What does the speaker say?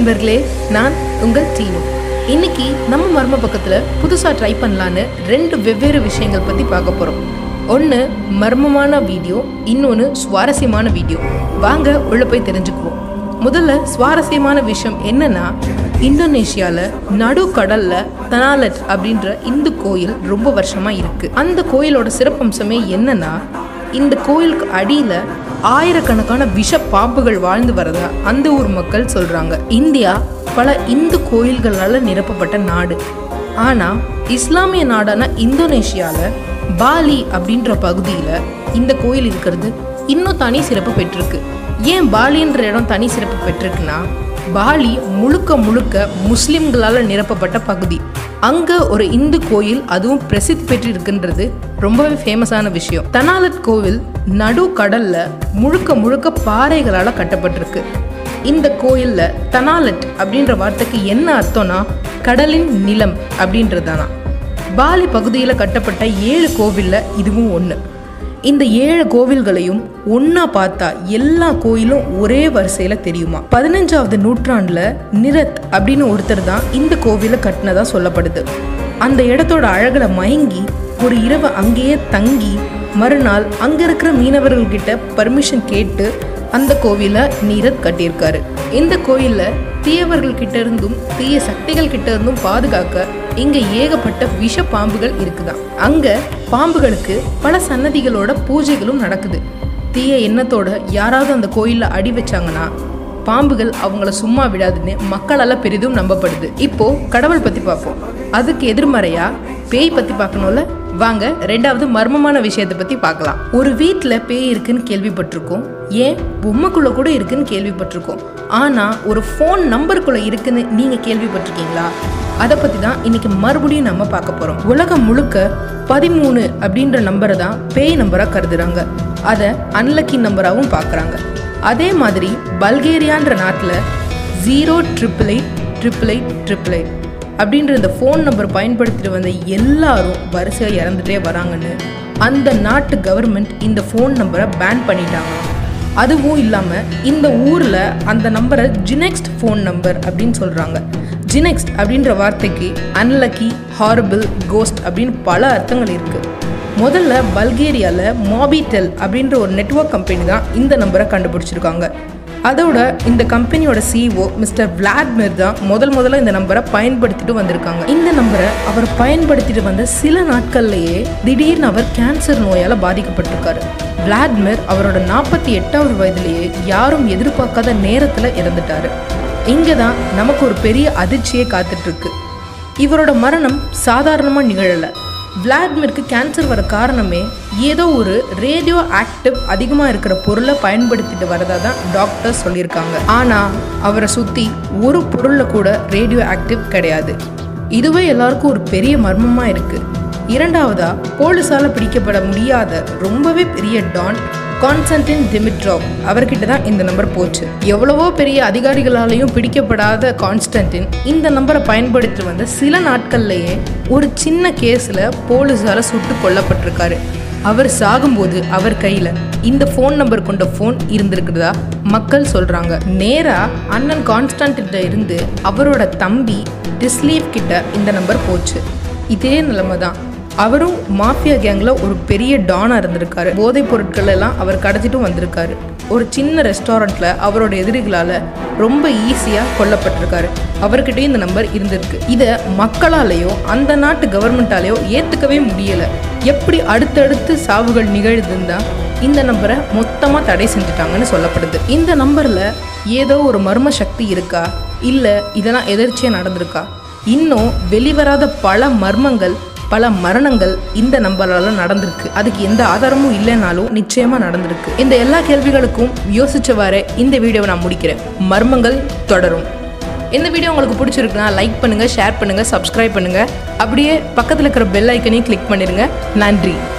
நண்பர்களே நான் உங்கள் டீனு இன்னைக்கு நம்ம மர்ம பக்கத்தில் புதுசாக ட்ரை பண்ணலான்னு ரெண்டு வெவ்வேறு விஷயங்கள் பற்றி பார்க்க போகிறோம் ஒன்று மர்மமான வீடியோ இன்னொன்று சுவாரஸ்யமான வீடியோ வாங்க உள்ள போய் தெரிஞ்சுக்குவோம் முதல்ல சுவாரஸ்யமான விஷயம் என்னன்னா இந்தோனேஷியாவில் நடு கடல்ல தனாலட் அப்படின்ற இந்த கோயில் ரொம்ப வருஷமா இருக்கு அந்த கோயிலோட சிறப்பம்சமே என்னன்னா இந்த கோயிலுக்கு அடியில ஆயிரக்கணக்கான விஷ பாம்புகள் வாழ்ந்து வரதா அந்த ஊர் மக்கள் சொல்றாங்க இந்தியா பல இந்து கோயில்களால நிரப்பப்பட்ட நாடு ஆனா இஸ்லாமிய நாடான இந்தோனேஷியால பாலி அப்படின்ற பகுதியில இந்த கோயில் இருக்கிறது இன்னும் தனி சிறப்பு பெற்றிருக்கு ஏன் பாலின்ற இடம் தனி சிறப்பு பெற்றிருக்குன்னா பாலி முழுக்க முழுக்க முஸ்லிம்களால் நிரப்பப்பட்ட பகுதி அங்க ஒரு இந்து கோயில் அதுவும் பிரசித்தி பெற்று இருக்கின்றது ரொம்பவே ஃபேமஸான விஷயம் தனாலட் கோவில் நடு கடல்ல முழுக்க முழுக்க பாறைகளால் கட்டப்பட்டிருக்கு இந்த கோயில்ல தனாலட் அப்படின்ற வார்த்தைக்கு என்ன அர்த்தம்னா கடலின் நிலம் அப்படின்றதானா பாலி பகுதியில் கட்டப்பட்ட ஏழு கோவில்ல இதுவும் ஒன்று இந்த ஏழு கோவில்களையும் ஒண்ணா பார்த்தா எல்லா கோயிலும் ஒரே வரிசையில தெரியுமா பதினஞ்சாவது நூற்றாண்டுல நிரத் அப்படின்னு ஒருத்தர் தான் இந்த கோவிலை கட்டினதா சொல்லப்படுது அந்த இடத்தோட அழகுல மயங்கி ஒரு இரவு அங்கேயே தங்கி மறுநாள் அங்க இருக்கிற மீனவர்கள்கிட்ட பர்மிஷன் கேட்டு அந்த கோவிலை நீரத் கட்டியிருக்காரு இந்த கோயில்ல தீயவர்கள் கிட்ட இருந்தும் தீய சக்திகள் கிட்ட இருந்தும் பாதுகாக்க இங்க ஏகப்பட்ட விஷ பாம்புகள் இருக்குதாம் அங்க பாம்புகளுக்கு பல சன்னதிகளோட பூஜைகளும் நடக்குது தீய எண்ணத்தோட யாராவது அந்த கோயில்ல அடி வச்சாங்கன்னா பாம்புகள் அவங்கள சும்மா விடாதுன்னு மக்களால பெரிதும் நம்பப்படுது இப்போ கடவுள் பத்தி பார்ப்போம் அதுக்கு எதிர்மறையா பேய் பத்தி பார்க்கணும்ல வாங்க ரெண்டாவது மர்மமான விஷயத்தை பத்தி பார்க்கலாம் ஒரு வீட்ல பேய் இருக்குன்னு கேள்விப்பட்டிருக்கோம் ஏன் பொம்மைக்குள்ள கூட இருக்குன்னு கேள்விப்பட்டிருக்கோம் ஆனா ஒரு ஃபோன் நம்பருக்குள்ள இருக்குன்னு நீங்க கேள்விப்பட்டிருக்கீங்களா அதை பத்தி தான் இன்னைக்கு மறுபடியும் நம்ம பார்க்க போறோம் உலகம் முழுக்க பதிமூணு அப்படின்ற நம்பரை தான் பேய் நம்பரா கருதுறாங்க அதை அன்லக்கி நம்பராகவும் பார்க்குறாங்க அதே மாதிரி பல்கேரியான்ற நாட்டில் zero triple eight triple eight triple eight அப்படின்ற இந்த ஃபோன் நம்பர் பயன்படுத்திட்டு வந்த எல்லாரும் வரிசையாக இறந்துட்டே வராங்கன்னு அந்த நாட்டு கவர்மெண்ட் இந்த ஃபோன் நம்பரை பேன் பண்ணிட்டாங்க அதுவும் இல்லாமல் இந்த ஊரில் அந்த நம்பரை ஜினெக்ஸ்ட் ஃபோன் நம்பர் அப்படின்னு சொல்கிறாங்க ஜினெக்ஸ்ட் அப்படின்ற வார்த்தைக்கு அன்லக்கி ஹாரபிள் கோஸ்ட் அப்படின்னு பல அர்த்தங்கள் இருக்குது முதல்ல பல்கேரியாவில் மாபிடெல் அப்படின்ற ஒரு நெட்வொர்க் கம்பெனி தான் இந்த நம்பரை கண்டுபிடிச்சிருக்காங்க அதோட இந்த கம்பெனியோட சிஇஓ மிஸ்டர் விளாட்மிர் தான் முதல் முதல்ல இந்த நம்பரை பயன்படுத்திட்டு வந்திருக்காங்க இந்த நம்பரை அவர் பயன்படுத்திட்டு வந்த சில நாட்கள்லயே திடீர்னு அவர் கேன்சர் நோயால பாதிக்கப்பட்டிருக்காரு விளாட்மிர் அவரோட நாற்பத்தி எட்டாவது வயதிலேயே யாரும் எதிர்பார்க்காத நேரத்துல இறந்துட்டாரு இங்கே தான் நமக்கு ஒரு பெரிய அதிர்ச்சியே காத்துட்டு இருக்கு இவரோட மரணம் சாதாரணமாக நிகழலை விளாட்மிருக்கு கேன்சர் வர காரணமே ஏதோ ஒரு ரேடியோ ஆக்டிவ் அதிகமாக இருக்கிற பொருளை பயன்படுத்திட்டு வரதா தான் டாக்டர் சொல்லியிருக்காங்க ஆனால் அவரை சுற்றி ஒரு பொருளில் கூட ரேடியோ ஆக்டிவ் கிடையாது இதுவே எல்லாருக்கும் ஒரு பெரிய மர்மமாக இருக்குது இரண்டாவதா போலீஸால் பிடிக்கப்பட முடியாத ரொம்பவே பெரிய டான் கான்ஸ்டன்டின் டிமிட்ரோவ் அவர்கிட்ட தான் இந்த நம்பர் போச்சு எவ்வளவோ பெரிய அதிகாரிகளாலையும் பிடிக்கப்படாத கான்ஸ்டன்டின் இந்த நம்பரை பயன்படுத்தி வந்த சில நாட்கள்லயே ஒரு சின்ன கேஸில் போலீஸால சுட்டு கொல்லப்பட்டிருக்காரு அவர் சாகும்போது அவர் கையில இந்த ஃபோன் நம்பர் கொண்ட ஃபோன் இருந்திருக்கிறதா மக்கள் சொல்றாங்க நேரா அண்ணன் கான்ஸ்டன்டின்ட இருந்து அவரோட தம்பி டிஸ்லீவ் கிட்ட இந்த நம்பர் போச்சு இதே நிலைமை தான் அவரும் மாஃபியா கேங்ல ஒரு பெரிய டானா இருந்திருக்காரு போதைப் பொருட்கள் எல்லாம் அவர் கடத்திட்டும் வந்திருக்காரு ஒரு சின்ன ரெஸ்டாரண்ட்ல அவரோட எதிரிகளால ரொம்ப ஈஸியா கொல்லப்பட்டிருக்காரு அவர்கிட்டயும் இந்த நம்பர் இருந்திருக்கு இத மக்களாலேயோ அந்த நாட்டு கவர்மெண்டாலேயோ ஏத்துக்கவே முடியல எப்படி அடுத்தடுத்து சாவுகள் நிகழுதுன்னா இந்த நம்பரை மொத்தமா தடை செஞ்சுட்டாங்கன்னு சொல்லப்படுது இந்த நம்பர்ல ஏதோ ஒரு மர்ம சக்தி இருக்கா இல்ல இதெல்லாம் எதிர்ச்சியா நடந்திருக்கா இன்னும் வெளிவராத பல மர்மங்கள் பல மரணங்கள் இந்த நம்பரால நடந்திருக்கு அதுக்கு எந்த ஆதாரமும் இல்லைனாலும் நிச்சயமா நடந்திருக்கு இந்த எல்லா கேள்விகளுக்கும் யோசிச்சவாறு இந்த வீடியோவை நான் முடிக்கிறேன் மர்மங்கள் தொடரும் இந்த வீடியோ உங்களுக்கு பிடிச்சிருக்குன்னா லைக் பண்ணுங்க ஷேர் பண்ணுங்க சப்ஸ்கிரைப் பண்ணுங்க அப்படியே பக்கத்தில் இருக்கிற பெல் ஐக்கனையும் கிளிக் பண்ணிடுங்க நன்றி